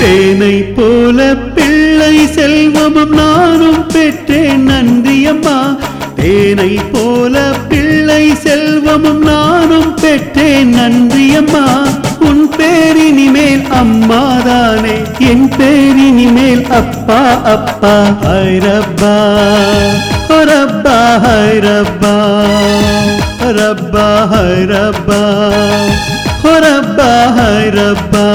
தேனை போல பிள்ளை செல்வமும் நானும் பெற்றேன் நன்றியம்மா தேனை போல பிள்ளை செல்வமும் நானும் பெற்றேன் நன்றியம்மா உன் பேரினிமேல் அம்மாதானே என் பேரினிமேல் அப்பா அப்பா ஹைரப்பா ரப்பா ஹைரப்பா ரப்பா ஹைரப்பா ரப்பா ஹைரப்பா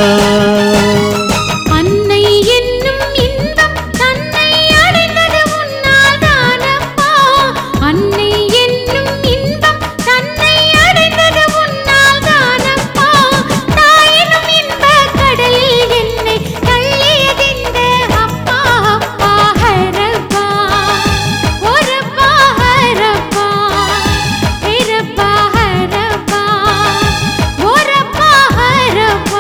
அன்னை என்னும் இன்பம் தன்னை அடைந்தது உன்னால் தானப்பா அன்னை என்னும் இன்பம் தன்னை அடைந்தது உன்னால் தானப்பா தாயினும் இன்ப கடலில் என்னை தள்ளியதிந்த அப்பா அப்பா ஹரப்பா ஒரப்பா ஹரப்பா ஹரப்பா ஹரப்பா ஒரப்பா ஹரப்பா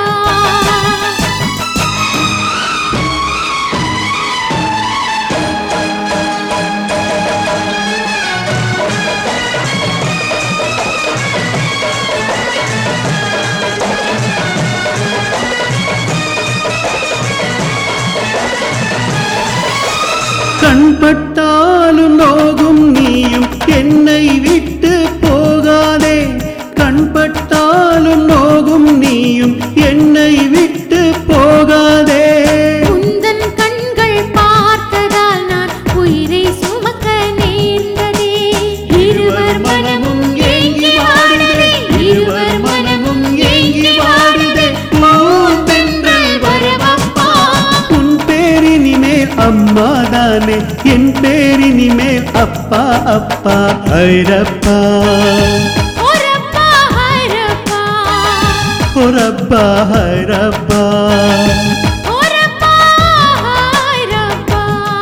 கண்பட்டாலும் நோகும் நீயும் என்னை விட்டு போகாதே கண்பட்டாலும் நோகும் நீயும் என்னை விட்டு போகாதே உந்தன் கண்கள் பார்த்ததால் நான் உயிரை சுமக்க நேர்ந்ததே இருவர் மனமும் ஏங்கி வாடுதே இருவர் மனமும் ஏங்கி வாடுதே பூந்தென்றல் வரவப்பா உன் பேரினிமேல் அம்மாதானே என் பேரினிமேல் அப்பா அப்பா ஐரப்பா ஒரப்பா ஹரப்பா ஒரப்பா ஹைரப்பா ஒரப்பா ஹரப்பா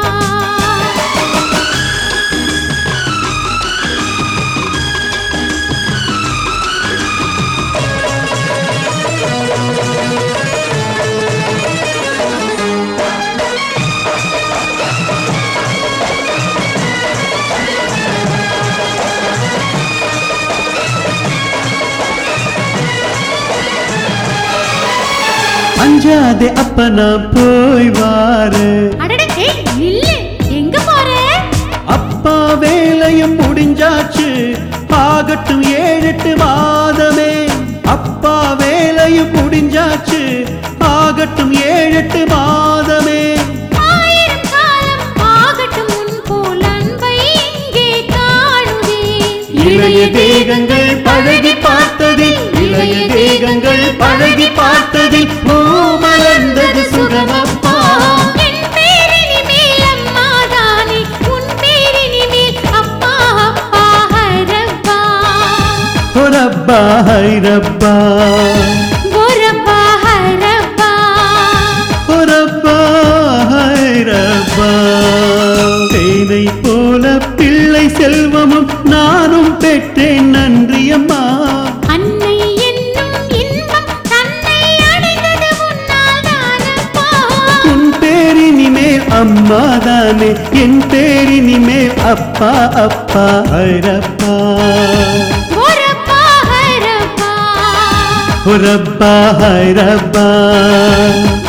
அஞ்சாதே அப்ப நான் போய் வாரு அடடே ஏய் நில்லு எங்க போற அப்பா வேலையும் முடிஞ்சாச்சு ஆகட்டும் ஏழெட்டு மாதமே அப்பா வேலையும் முடிஞ்சாச்சு ஆகட்டும் ஏழெட்டு மாதமே ஆயிரம் காலம் ஆகட்டும் உன் போல் அன்பை இங்கே காணுதே இளைய தேகங்கள் பழகி பார்த்ததில் இளைய தேகங்கள் பழகி பார்த்ததில் பூ மலர்ந்தது சுகமப்பா என் பேரினிமேல் அம்மாதானே உன் பேரினிமேல் அப்பா அப்பா ஹரப்பா ரப்பா ஹைரப்பா ஒரப்பா ஹரப்பா ரப்பா ஹைரப்பா தேனை போல பிள்ளை செல்வமும் நானும் பெற்றேன் நன்றியம்மா அன்னை என்னும் இன்பம் தன்னை அடைந்தது உன்னால் தானப்பா உன் பேரினிமேல் அம்மாதானே என் பேரினிமேல் அப்பா அப்பா ஹைரப்பா ஒரப்பா ஹரப்பா ரப்பா ஹைரப்பா